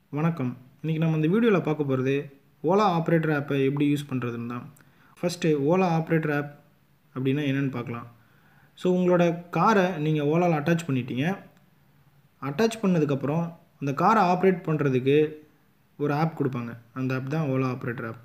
வணக்கம் இன்றைக்கி நம்ம இந்த வீடியோவில் பார்க்க போகிறது ஓலா ஆப்ரேட்டர் ஆப்பை எப்படி யூஸ் பண்ணுறதுன்னு தான் ஃபஸ்ட்டு ஓலா ஆப்ரேட்டர் ஆப் அப்படின்னா என்னென்னு பார்க்கலாம் ஸோ உங்களோட காரை நீங்கள் ஓலாவில் அட்டாச் பண்ணிட்டீங்க அட்டாச் பண்ணதுக்கப்புறம் அந்த காரை ஆப்ரேட் பண்ணுறதுக்கு ஒரு ஆப் கொடுப்பாங்க அந்த ஆப் தான் ஓலா ஆப்ரேட்டர் ஆப்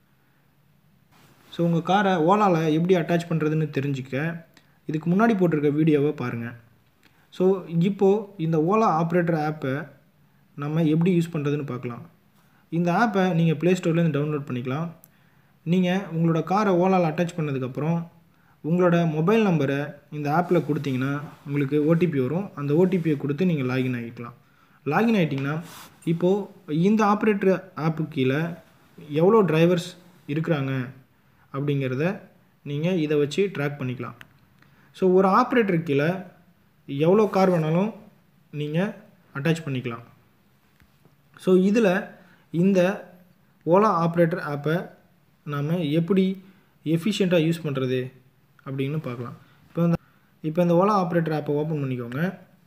ஸோ உங்கள் காரை ஓலாவில் எப்படி அட்டாச் பண்ணுறதுன்னு தெரிஞ்சுக்க இதுக்கு முன்னாடி போட்டிருக்க வீடியோவை பாருங்கள் ஸோ இப்போது இந்த ஓலா ஆப்ரேட்டர் ஆப்பை நம்ம எப்படி யூஸ் பண்ணுறதுன்னு பார்க்கலாம் இந்த ஆப்பை நீங்கள் ப்ளே ஸ்டோர்லேருந்து டவுன்லோட் பண்ணிக்கலாம் நீங்கள் உங்களோட காரை ஓலாவில் அட்டாச் பண்ணதுக்கப்புறம் உங்களோட மொபைல் நம்பரை இந்த ஆப்பில் கொடுத்தீங்கன்னா உங்களுக்கு ஓடிபி வரும் அந்த ஓடிபியை கொடுத்து நீங்கள் லாகின் ஆகிக்கலாம் லாகின் ஆகிட்டிங்கன்னா இப்போது இந்த ஆப்ரேட்டர் ஆப்பு கீழே எவ்வளோ டிரைவர்ஸ் இருக்கிறாங்க அப்படிங்கிறத நீங்கள் இதை வச்சு ட்ராக் பண்ணிக்கலாம் ஸோ ஒரு ஆப்ரேட்டர் கீழே எவ்வளோ கார் வேணாலும் நீங்கள் அட்டாச் பண்ணிக்கலாம் ஸோ இதில் இந்த ஓலா ஆப்ரேட்டர் ஆப்பை நாம் எப்படி எஃபிஷியண்ட்டாக யூஸ் பண்ணுறது அப்படின்னு பார்க்கலாம் இப்போ இந்த இப்போ இந்த ஓலா ஆப்ரேட்டர் ஆப்பை ஓப்பன் பண்ணிக்கோங்க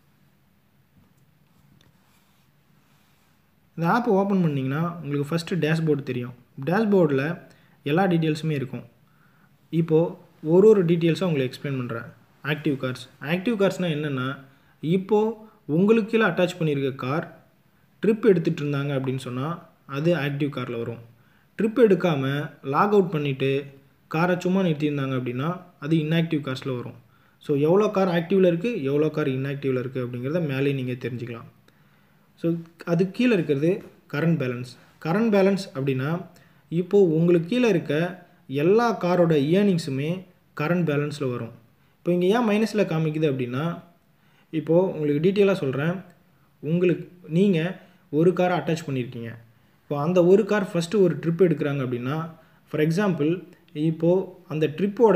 இந்த ஆப்பை ஓப்பன் பண்ணிங்கன்னா உங்களுக்கு ஃபஸ்ட்டு டேஷ்போர்டு தெரியும் டேஷ்போர்டில் எல்லா டீட்டெயில்ஸுமே இருக்கும் இப்போது ஒரு ஒரு டீட்டெயில்ஸாக உங்களுக்கு எக்ஸ்பிளைன் பண்ணுறேன் ஆக்டிவ் கார்ஸ் ஆக்டிவ் கார்ஸ்னால் என்னென்னா இப்போது உங்களுக்கு கீழே அட்டாச் பண்ணியிருக்க கார் ட்ரிப் எடுத்துகிட்டு இருந்தாங்க அப்படின்னு சொன்னால் அது ஆக்டிவ் காரில் வரும் ட்ரிப் எடுக்காமல் லாக் அவுட் பண்ணிவிட்டு காரை சும்மா நிறுத்தியிருந்தாங்க அப்படின்னா அது இன்ஆக்டிவ் கார்ஸில் வரும் ஸோ எவ்வளோ கார் ஆக்டிவில் இருக்குது எவ்வளோ கார் இன்ஆக்டிவில் இருக்குது அப்படிங்கிறத மேலே நீங்கள் தெரிஞ்சுக்கலாம் ஸோ அது கீழே இருக்கிறது கரண்ட் பேலன்ஸ் கரண்ட் பேலன்ஸ் அப்படின்னா இப்போது உங்களுக்கு கீழே இருக்க எல்லா காரோட இயர்னிங்ஸுமே கரண்ட் பேலன்ஸில் வரும் இப்போ இங்கே ஏன் மைனஸில் காமிக்குது அப்படின்னா இப்போது உங்களுக்கு டீட்டெயிலாக சொல்கிறேன் உங்களுக்கு நீங்கள் ஒரு காரை அட்டாச் பண்ணியிருக்கீங்க இப்போ அந்த ஒரு கார் ஃபஸ்ட்டு ஒரு ட்ரிப் எடுக்கிறாங்க அப்படின்னா ஃபார் எக்ஸாம்பிள் இப்போது அந்த ட்ரிப்போட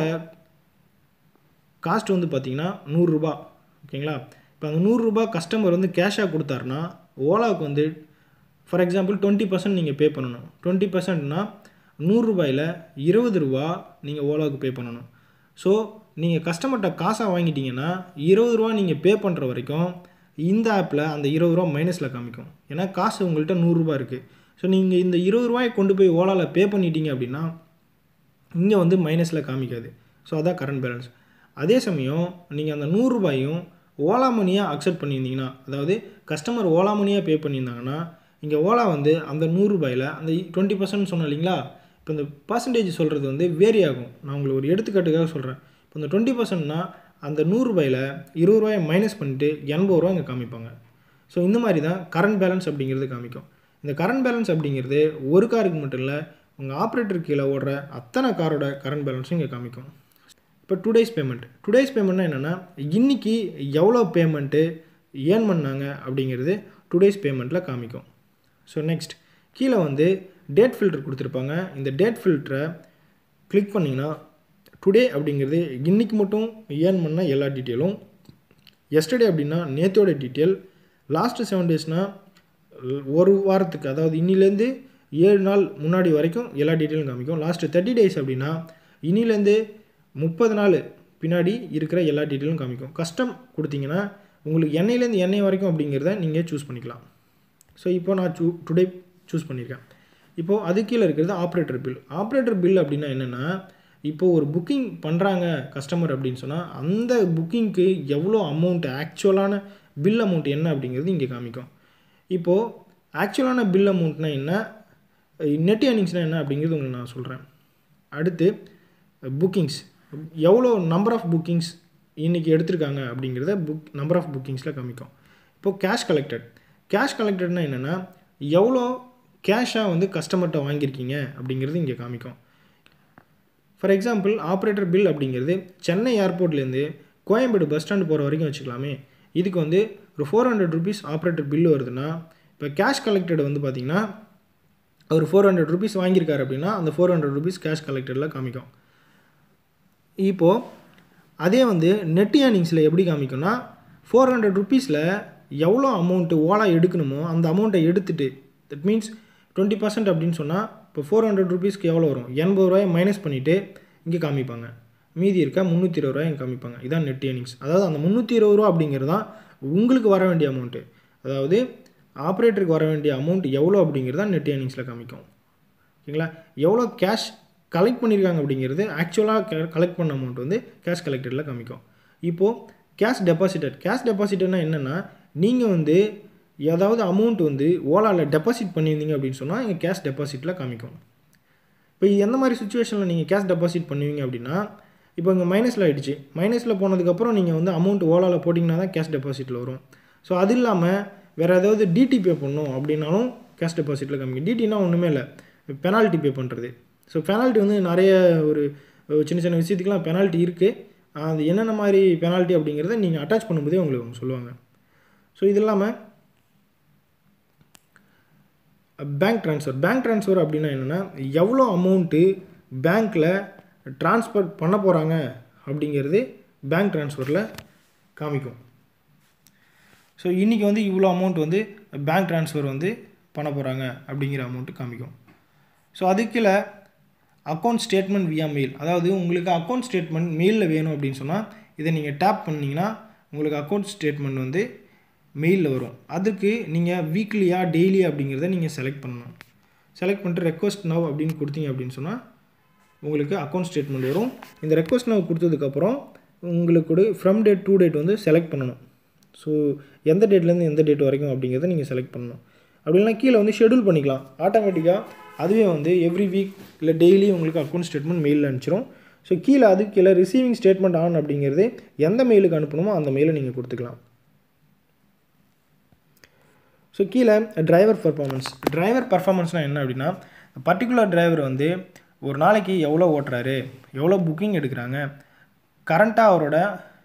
காஸ்ட் வந்து பார்த்திங்கன்னா நூறுரூபா ஓகேங்களா இப்போ அந்த நூறுரூபா கஸ்டமர் வந்து கேஷாக கொடுத்தாருன்னா ஓலாவுக்கு வந்து ஃபார் எக்ஸாம்பிள் டுவெண்ட்டி பர்சன்ட் நீங்கள் பே பண்ணணும் டுவெண்ட்டி பர்சன்ட்னா நூறுரூபாயில் இருபது ரூபா நீங்கள் ஓலாவுக்கு பே பண்ணணும் ஸோ நீங்கள் கஸ்டமர்கிட்ட காசாக வாங்கிட்டீங்கன்னா இருபது ரூபா நீங்கள் பே பண்ணுற வரைக்கும் இந்த ஆப்பில் அந்த இருபது ரூபா மைனஸில் காமிக்கும் ஏன்னா காசு உங்கள்கிட்ட நூறுரூபா இருக்குது ஸோ நீங்கள் இந்த இருபது ரூபாயை கொண்டு போய் ஓலாவில் பே பண்ணிட்டீங்க அப்படின்னா இங்கே வந்து மைனஸில் காமிக்காது ஸோ அதான் கரண்ட் பேலன்ஸ் அதே சமயம் நீங்கள் அந்த நூறுரூபாயும் ஓலா மணியாக அக்செப்ட் பண்ணியிருந்தீங்கன்னா அதாவது கஸ்டமர் ஓலா மணியாக பே பண்ணியிருந்தாங்கன்னா இங்கே ஓலா வந்து அந்த நூறுரூபாயில் அந்த டுவெண்ட்டி பர்சன்ட் சொன்னோம் இல்லைங்களா இப்போ இந்த பர்சன்டேஜ் சொல்கிறது வந்து வேரி ஆகும் நான் உங்களுக்கு ஒரு எடுத்துக்காட்டுக்காக சொல்கிறேன் இப்போ இந்த டுவெண்ட்டி பர்சன்ட்னா அந்த நூறுரூபாயில் இருபது ரூபாயை மைனஸ் பண்ணிட்டு எண்பது ரூபா இங்கே காமிப்பாங்க ஸோ இந்த மாதிரி தான் கரண்ட் பேலன்ஸ் அப்படிங்கிறது காமிக்கும் இந்த கரண்ட் பேலன்ஸ் அப்படிங்கிறது ஒரு காருக்கு மட்டும் இல்லை உங்கள் ஆப்ரேட்டர் கீழே ஓடுற அத்தனை காரோட கரண்ட் பேலன்ஸும் இங்கே காமிக்கும் இப்போ டுடேஸ் பேமெண்ட் டுடேஸ் பேமெண்ட்னா என்னென்னா இன்றைக்கி எவ்வளோ பேமெண்ட்டு ஏர்ன் பண்ணாங்க அப்படிங்கிறது டுடேஸ் பேமெண்ட்டில் காமிக்கும் ஸோ நெக்ஸ்ட் கீழே வந்து டேட் ஃபில்டர் கொடுத்துருப்பாங்க இந்த டேட் ஃபில்டரை கிளிக் பண்ணிங்கன்னா டுடே அப்படிங்கிறது இன்றைக்கி மட்டும் ஏர்ன் பண்ண எல்லா டீட்டெயிலும் எஸ்டர்டே அப்படின்னா நேற்றோட டீட்டெயில் லாஸ்ட்டு செவன் டேஸ்னால் ஒரு வாரத்துக்கு அதாவது இன்னிலேருந்து ஏழு நாள் முன்னாடி வரைக்கும் எல்லா டீட்டெயிலும் காமிக்கும் லாஸ்ட்டு தேர்ட்டி டேஸ் அப்படின்னா இன்னிலேருந்து முப்பது நாள் பின்னாடி இருக்கிற எல்லா டீட்டெயிலும் காமிக்கும் கஸ்டம் கொடுத்தீங்கன்னா உங்களுக்கு எண்ணெயிலேருந்து எண்ணெய் வரைக்கும் அப்படிங்கிறத நீங்கள் சூஸ் பண்ணிக்கலாம் ஸோ இப்போ நான் சூ டுடே சூஸ் பண்ணியிருக்கேன் இப்போது அது கீழே இருக்கிறது ஆப்ரேட்டர் பில் ஆப்ரேட்டர் பில் அப்படின்னா என்னென்னா இப்போது ஒரு புக்கிங் பண்ணுறாங்க கஸ்டமர் அப்படின்னு சொன்னால் அந்த புக்கிங்க்கு எவ்வளோ அமௌண்ட் ஆக்சுவலான பில் அமௌண்ட் என்ன அப்படிங்கிறது இங்கே காமிக்கும் இப்போது ஆக்சுவலான பில் அமௌண்ட்னா என்ன நெட் ஏர்னிங்ஸ்னால் என்ன அப்படிங்கிறது உங்களுக்கு நான் சொல்கிறேன் அடுத்து புக்கிங்ஸ் எவ்வளோ நம்பர் ஆஃப் புக்கிங்ஸ் இன்றைக்கி எடுத்திருக்காங்க அப்படிங்கிறத புக் நம்பர் ஆஃப் புக்கிங்ஸில் காமிக்கும் இப்போது கேஷ் கலெக்டட் கேஷ் கலெக்டட்னா என்னென்னா எவ்வளோ கேஷாக வந்து கஸ்டமர்கிட்ட வாங்கியிருக்கீங்க அப்படிங்கிறது இங்கே காமிக்கும் ஃபார் எக்ஸாம்பிள் ஆப்ரேட்டர் பில் அப்படிங்கிறது சென்னை ஏர்போர்ட்லேருந்து கோயம்பேடு பஸ் ஸ்டாண்டு போகிற வரைக்கும் வச்சுக்கலாமே இதுக்கு வந்து ஒரு four hundred rupees operator bill வருதுன்னா இப்போ கேஷ் கலெக்டட் வந்து பார்த்திங்கன்னா அவர் ஃபோர் ஹண்ட்ரட் ருபீஸ் வாங்கியிருக்காரு அப்படின்னா அந்த ஃபோர் ஹண்ட்ரட் ருபீஸ் கேஷ் கலெக்டடில் காமிக்கும் இப்போது அதே வந்து நெட் ஏர்னிங்ஸில் எப்படி காமிக்கும்னா ஃபோர் ஹண்ட்ரட் ருபீஸில் எவ்வளோ அமௌண்ட்டு ஓலா எடுக்கணுமோ அந்த அமௌண்ட்டை எடுத்துகிட்டு தட் மீன்ஸ் டுவெண்ட்டி பர்சன்ட் அப்படின்னு சொன்னால் இப்போ ஃபோர் ஹண்ட்ரட் ருபீஸ்க்கு எவ்வளோ வரும் எண்பது ரூபாயை மைனஸ் பண்ணிவிட்டு இங்கே காமிப்பாங்க மீதி இருக்க முந்நூற்றி இருபது ரூபாய் இங்கே காமிப்பாங்க இதான் நெட் ஏர்னிங்ஸ் அதாவது அந்த முந்நூற்றி இருபது ரூபா அப்படிங்கிறது தான் உங்களுக்கு வர வேண்டிய அமௌண்ட்டு அதாவது ஆப்ரேட்டருக்கு வர வேண்டிய அமௌண்ட் எவ்வளோ அப்படிங்கிறத நெட் ஏர்னிங்ஸில் காமிக்கும் ஓகேங்களா எவ்வளோ கேஷ் கலெக்ட் பண்ணியிருக்காங்க அப்படிங்கிறது ஆக்சுவலாக கலெக்ட் பண்ண அமௌண்ட் வந்து கேஷ் கலெக்டரில் காமிக்கும் இப்போது கேஷ் டெபாசிட்டட் கேஷ் டெபாசிட்டட்னா என்னென்னா நீங்கள் வந்து ஏதாவது அமௌண்ட் வந்து ஓலாவில் டெபாசிட் பண்ணியிருந்தீங்க அப்படின்னு சொன்னால் இங்கே கேஷ் டெபாசிட்டில் காமிக்கும் இப்போ எந்த மாதிரி சுச்சுவேஷனில் நீங்கள் கேஷ் டெபாசிட் பண்ணுவீங்க அப்படின்னா இப்போ இங்கே மைனஸில் ஆகிடுச்சு மைனஸில் போனதுக்கப்புறம் நீங்கள் வந்து அமௌண்ட் ஓலாவில் போட்டிங்கன்னா தான் கேஷ் டெபாசிட்டில் வரும் ஸோ அது இல்லாமல் வேறு ஏதாவது டிடி பே பண்ணணும் அப்படின்னாலும் கேஷ் டெபாசிட்டில் காமிக்கும் டிடினா ஒன்றுமே இல்லை பெனால்ட்டி பே பண்ணுறது ஸோ பெனால்ட்டி வந்து நிறைய ஒரு சின்ன சின்ன விஷயத்துக்குலாம் பெனால்ட்டி இருக்குது அது என்னென்ன மாதிரி பெனால்ட்டி அப்படிங்கிறத நீங்கள் அட்டாச் பண்ணும்போதே உங்களுக்கு அவங்க சொல்லுவாங்க ஸோ இது இல்லாமல் பேங்க் ட்ரான்ஸ்ஃபர் பேங்க் ட்ரான்ஸ்ஃபர் அப்படின்னா என்னென்னா எவ்வளோ அமௌண்ட்டு பேங்க்கில் ட்ரான்ஸ்ஃபர் பண்ண போகிறாங்க அப்படிங்கிறது பேங்க் ட்ரான்ஸ்ஃபரில் காமிக்கும் ஸோ இன்றைக்கி வந்து இவ்வளோ அமௌண்ட் வந்து பேங்க் ட்ரான்ஸ்ஃபர் வந்து பண்ண போகிறாங்க அப்படிங்கிற அமௌண்ட்டு காமிக்கும் ஸோ அதுக்கில் அக்கௌண்ட் ஸ்டேட்மெண்ட் வியா மெயில் அதாவது உங்களுக்கு அக்கௌண்ட் ஸ்டேட்மெண்ட் மெயிலில் வேணும் அப்படின்னு சொன்னால் இதை நீங்கள் டேப் பண்ணிங்கன்னா உங்களுக்கு அக்கௌண்ட் ஸ்டேட்மெண்ட் வந்து மெயிலில் வரும் அதுக்கு நீங்கள் வீக்லியா டெய்லியா அப்படிங்கிறத நீங்கள் செலக்ட் பண்ணணும் செலக்ட் பண்ணிட்டு ரெக்வஸ்ட் நவ் அப்படின்னு கொடுத்தீங்க அப்படின்னு சொன்னால் உங்களுக்கு அக்கௌண்ட் ஸ்டேட்மெண்ட் வரும் இந்த ரெக்வஸ்ட் நவ் கொடுத்ததுக்கப்புறம் உங்களுக்கு ஃப்ரம் டேட் டூ டேட் வந்து செலக்ட் பண்ணணும் ஸோ எந்த டேட்லேருந்து எந்த டேட் வரைக்கும் அப்படிங்கிறத நீங்கள் செலக்ட் பண்ணணும் அப்படின்னா கீழே வந்து ஷெடியூல் பண்ணிக்கலாம் ஆட்டோமேட்டிக்காக அதுவே வந்து எவ்ரி வீக் இல்லை டெய்லி உங்களுக்கு அக்கௌண்ட் ஸ்டேட்மெண்ட் மெயிலில் அனுப்பிச்சிரும் ஸோ கீழே அது கீழே ரிசீவிங் ஸ்டேட்மெண்ட் ஆன் அப்படிங்கிறது எந்த மெயிலுக்கு அனுப்பணுமோ அந்த மெயிலை நீங்கள் கொடுத்துக்கலாம் ஸோ கீழே டிரைவர் பர்ஃபார்மன்ஸ் டிரைவர் பர்ஃபார்மன்ஸ்னால் என்ன அப்படின்னா பர்டிகுலர் டிரைவர் வந்து ஒரு நாளைக்கு எவ்வளோ ஓட்டுறாரு எவ்வளோ புக்கிங் எடுக்கிறாங்க கரண்ட்டாக அவரோட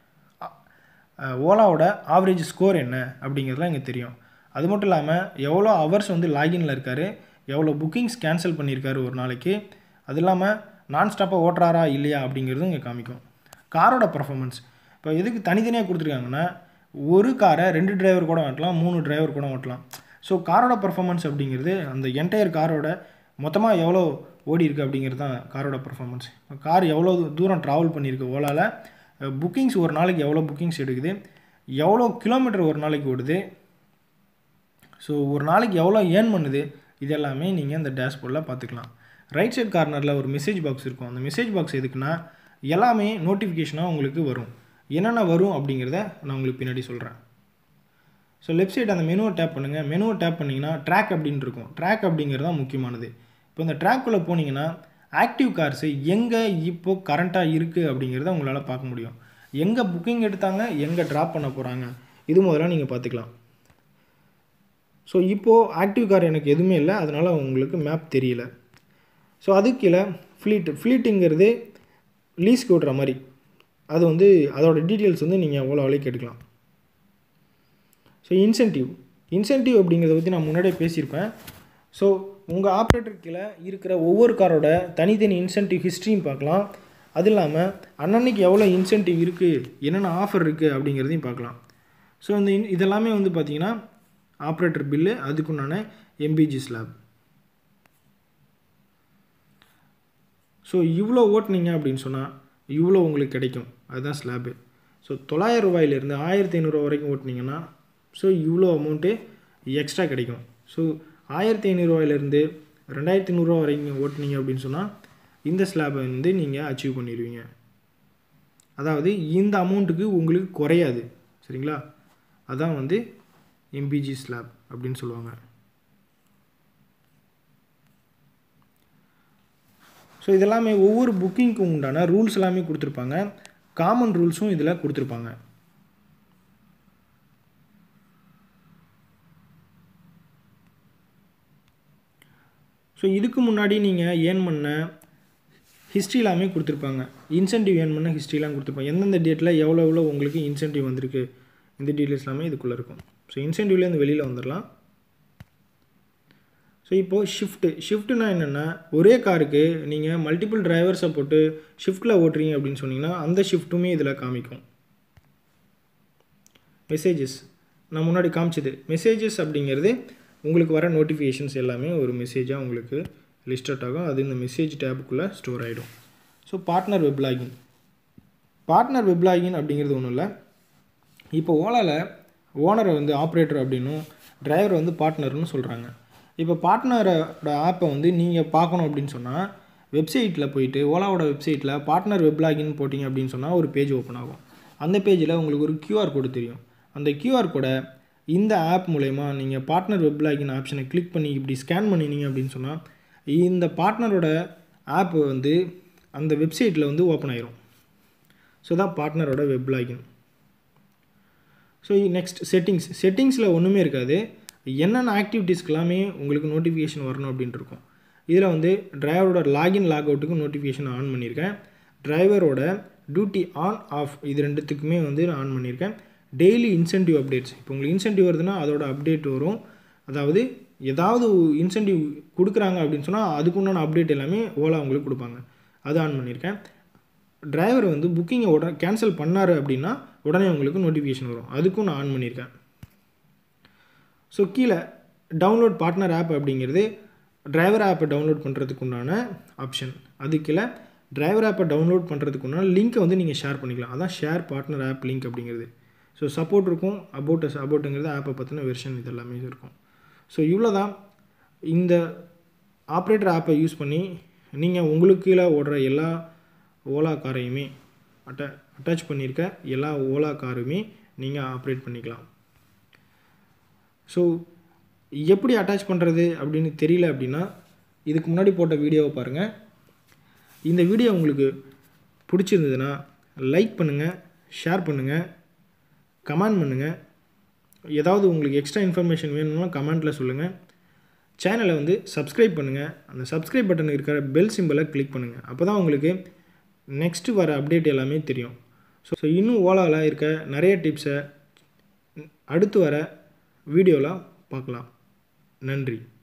ஓலாவோட ஆவரேஜ் ஸ்கோர் என்ன அப்படிங்கிறதுலாம் இங்கே தெரியும் அது மட்டும் இல்லாமல் எவ்வளோ ஹவர்ஸ் வந்து லாகின்ல இருக்கார் எவ்வளோ புக்கிங்ஸ் கேன்சல் பண்ணியிருக்காரு ஒரு நாளைக்கு அது இல்லாமல் நான் ஸ்டாப்பாக ஓட்டுறாரா இல்லையா அப்படிங்கிறதும் இங்கே காமிக்கும் காரோட பர்ஃபார்மன்ஸ் இப்போ எதுக்கு தனித்தனியாக கொடுத்துருக்காங்கன்னா ஒரு காரை ரெண்டு டிரைவர் கூட ஓட்டலாம் மூணு டிரைவர் கூட ஓட்டலாம் ஸோ காரோட பர்ஃபார்மன்ஸ் அப்படிங்கிறது அந்த என்டையர் காரோட மொத்தமாக எவ்வளோ ஓடி இருக்குது அப்படிங்கிறது தான் காரோட பர்ஃபார்மன்ஸ் கார் எவ்வளோ தூரம் ட்ராவல் பண்ணியிருக்கு ஓலாவில் புக்கிங்ஸ் ஒரு நாளைக்கு எவ்வளோ புக்கிங்ஸ் எடுக்குது எவ்வளோ கிலோமீட்டர் ஒரு நாளைக்கு ஓடுது ஸோ ஒரு நாளைக்கு எவ்வளோ ஏர்ன் பண்ணுது இது எல்லாமே நீங்கள் இந்த டேஷ்போர்டில் பார்த்துக்கலாம் ரைட் சைட் கார்னரில் ஒரு மெசேஜ் பாக்ஸ் இருக்கும் அந்த மெசேஜ் பாக்ஸ் எதுக்குன்னா எல்லாமே நோட்டிஃபிகேஷனாக உங்களுக்கு வரும் என்னென்ன வரும் அப்படிங்கிறத நான் உங்களுக்கு பின்னாடி சொல்கிறேன் ஸோ லெஃப்ட் சைடு அந்த மெனுவை டேப் பண்ணுங்கள் மெனுவை டேப் பண்ணிங்கன்னா ட்ராக் அப்படின்னு இருக்கும் ட்ராக் அப்படிங்கிறது தான் முக்கியமானது இப்போ இந்த ட்ராக்குள்ளே போனீங்கன்னா ஆக்டிவ் கார்ஸு எங்கே இப்போது கரண்ட்டாக இருக்குது அப்படிங்கிறத உங்களால் பார்க்க முடியும் எங்கே புக்கிங் எடுத்தாங்க எங்கே ட்ராப் பண்ண போகிறாங்க இது முதல்ல நீங்கள் பார்த்துக்கலாம் ஸோ இப்போது ஆக்டிவ் கார் எனக்கு எதுவுமே இல்லை அதனால் உங்களுக்கு மேப் தெரியல ஸோ அது கீழே ஃப்ளீட் ஃப்ளீட்டுங்கிறது லீஸ்க்கு விட்ற மாதிரி அது வந்து அதோட டீட்டெயில்ஸ் வந்து நீங்கள் எவ்வளோ விலைக்கு எடுக்கலாம் ஸோ இன்சென்டிவ் இன்சென்டிவ் அப்படிங்கிறத பற்றி நான் முன்னாடியே பேசியிருப்பேன் ஸோ உங்கள் ஆப்ரேட்டர் கீழே இருக்கிற ஒவ்வொரு காரோட தனித்தனி இன்சென்டிவ் ஹிஸ்ட்ரியும் பார்க்கலாம் அது இல்லாமல் அன்னன்னைக்கு எவ்வளோ இன்சென்டிவ் இருக்குது என்னென்ன ஆஃபர் இருக்குது அப்படிங்கிறதையும் பார்க்கலாம் ஸோ இந்த இதெல்லாமே வந்து பார்த்திங்கன்னா ஆப்ரேட்டர் பில்லு அதுக்குண்டான எம்பிஜி ஸ்லாப் ஸோ இவ்வளோ ஓட்டுனீங்க அப்படின்னு சொன்னால் இவ்வளோ உங்களுக்கு கிடைக்கும் அதுதான் ஸ்லாபு ஸோ தொள்ளாயிரம் ரூபாயிலேருந்து ஆயிரத்தி ஐநூறுரூவா வரைக்கும் ஓட்டுனீங்கன்னா ஸோ இவ்வளோ அமௌண்ட்டு எக்ஸ்ட்ரா கிடைக்கும் ஸோ ஆயிரத்தி ஐநூறுரூவாயிலேருந்து ரெண்டாயிரத்தி நூறுரூவா வரைக்கும் ஓட்டுனீங்க அப்படின்னு சொன்னால் இந்த ஸ்லாபை வந்து நீங்கள் அச்சீவ் பண்ணிடுவீங்க அதாவது இந்த அமௌண்ட்டுக்கு உங்களுக்கு குறையாது சரிங்களா அதான் வந்து எம்பிஜி ஸ்லாப் அப்படின்னு சொல்லுவாங்க ஸோ இதெல்லாமே ஒவ்வொரு புக்கிங்க்கும் உண்டான ரூல்ஸ் எல்லாமே கொடுத்துருப்பாங்க காமன் ரூல்ஸும் இதில் கொடுத்துருப்பாங்க ஸோ இதுக்கு முன்னாடி நீங்கள் ஏர்ன் பண்ண ஹிஸ்ட்ரி எல்லாமே கொடுத்துருப்பாங்க இன்சென்டிவ் ஏர்ன் பண்ண ஹிஸ்ட்ரிலாம் கொடுத்துருப்பாங்க எந்தெந்த டேட்டில் எவ்வளோ எவ்வளோ உங்களுக்கு இன்சென்டிவ் வந்திருக்கு இந்த டீட்டெயில்ஸ் எல்லாமே இதுக்குள்ளே இருக்கும் ஸோ இன்சென்டிவ்லேருந்து வெளியில் வந்துடலாம் ஸோ இப்போது ஷிஃப்ட்டு ஷிஃப்ட்டுனா என்னென்னா ஒரே காருக்கு நீங்கள் மல்டிபிள் டிரைவர்ஸை போட்டு ஷிஃப்ட்டில் ஓட்டுறீங்க அப்படின்னு சொன்னீங்கன்னா அந்த ஷிஃப்ட்டுமே இதில் காமிக்கும் மெசேஜஸ் நான் முன்னாடி காமிச்சது மெசேஜஸ் அப்படிங்கிறது உங்களுக்கு வர நோட்டிஃபிகேஷன்ஸ் எல்லாமே ஒரு மெசேஜாக உங்களுக்கு லிஸ்ட் அவுட் ஆகும் அது இந்த மெசேஜ் டேபுக்குள்ளே ஸ்டோர் ஆகிடும் so partner web login partner web login அப்படிங்கிறது ஒன்றும் இல்லை இப்போ ஓலாவில் ஓனரை வந்து ஆப்ரேட்டர் அப்படின்னும் டிரைவர் வந்து பார்ட்னர்னு சொல்கிறாங்க இப்போ பார்ட்னரோட ஆப்பை வந்து நீங்கள் பார்க்கணும் அப்படின்னு சொன்னால் வெப்சைட்டில் போயிட்டு ஓலாவோட வெப்சைட்டில் பார்ட்னர் வெப் லாகின் போட்டிங்க அப்படின்னு சொன்னால் ஒரு பேஜ் ஓப்பன் ஆகும் அந்த பேஜில் உங்களுக்கு ஒரு QR கோடு தெரியும் அந்த QR கோடை இந்த ஆப் மூலயமா நீங்கள் பார்ட்னர் வெப் லாகின் ஆப்ஷனை கிளிக் பண்ணி இப்படி ஸ்கேன் பண்ணினீங்க அப்படின்னு சொன்னால் இந்த பார்ட்னரோட ஆப் வந்து அந்த வெப்சைட்டில் வந்து ஓப்பன் ஆயிரும் ஸோ தான் பார்ட்னரோட web login so next settings செட்டிங்ஸில் ஒன்றுமே இருக்காது என்னென்ன ஆக்டிவிட்டீஸ்க்கு எல்லாமே உங்களுக்கு நோட்டிஃபிகேஷன் வரணும் அப்படின்ட்டு இருக்கும் இதில் வந்து டிரைவரோட லாகின் லாக் அவுட்டுக்கு நோட்டிஃபிகேஷன் ஆன் பண்ணியிருக்கேன் டிரைவரோட டியூட்டி ஆன் ஆஃப் இது ரெண்டுத்துக்குமே வந்து நான் ஆன் பண்ணியிருக்கேன் டெய்லி இன்சென்டிவ் அப்டேட்ஸ் இப்போ உங்களுக்கு இன்சென்டிவ் வருதுன்னா அதோட அப்டேட் வரும் அதாவது ஏதாவது இன்சென்டிவ் கொடுக்குறாங்க அப்படின்னு சொன்னால் அதுக்குண்டான அப்டேட் எல்லாமே ஓலா உங்களுக்கு கொடுப்பாங்க அது ஆன் பண்ணியிருக்கேன் டிரைவர் வந்து புக்கிங்கை உடனே கேன்சல் பண்ணார் அப்படின்னா உடனே உங்களுக்கு நோட்டிஃபிகேஷன் வரும் அதுக்கும் நான் ஆன் பண்ணியிருக்கேன் ஸோ கீழே டவுன்லோட் பார்ட்னர் ஆப் அப்படிங்கிறது டிரைவர் ஆப்பை டவுன்லோட் பண்ணுறதுக்கு உண்டான ஆப்ஷன் அது கீழே டிரைவர் ஆப்பை டவுன்லோட் பண்ணுறதுக்கு உண்டான லிங்க்கை வந்து நீங்கள் ஷேர் பண்ணிக்கலாம் அதான் ஷேர் பார்ட்னர் ஆப் லிங்க் அப்படிங்கிறது ஸோ சப்போர்ட் இருக்கும் அபவுட் அபவுட்டுங்கிறது ஆப்பை பற்றின வெர்ஷன் இது எல்லாமே இருக்கும் ஸோ இவ்வளோ தான் இந்த ஆப்ரேட்டர் ஆப்பை யூஸ் பண்ணி நீங்கள் உங்களுக்கு கீழே ஓடுற எல்லா ஓலா காரையுமே அட்ட அட்டாச் பண்ணியிருக்க எல்லா ஓலா காருமே நீங்கள் ஆப்ரேட் பண்ணிக்கலாம் ஸோ எப்படி அட்டாச் பண்ணுறது அப்படின்னு தெரியல அப்படின்னா இதுக்கு முன்னாடி போட்ட வீடியோவை பாருங்கள் இந்த வீடியோ உங்களுக்கு பிடிச்சிருந்ததுன்னா லைக் பண்ணுங்கள் ஷேர் பண்ணுங்கள் கமெண்ட் பண்ணுங்கள் ஏதாவது உங்களுக்கு எக்ஸ்ட்ரா இன்ஃபர்மேஷன் வேணும்னா கமெண்ட்டில் சொல்லுங்கள் சேனலை வந்து சப்ஸ்கிரைப் பண்ணுங்கள் அந்த சப்ஸ்கிரைப் பட்டன் இருக்கிற பெல் சிம்பிளை கிளிக் பண்ணுங்கள் அப்போ தான் உங்களுக்கு நெக்ஸ்ட்டு வர அப்டேட் எல்லாமே தெரியும் ஸோ ஸோ இன்னும் ஓலாவில் இருக்க நிறைய டிப்ஸை அடுத்து வர வீடியோவில் பார்க்கலாம் நன்றி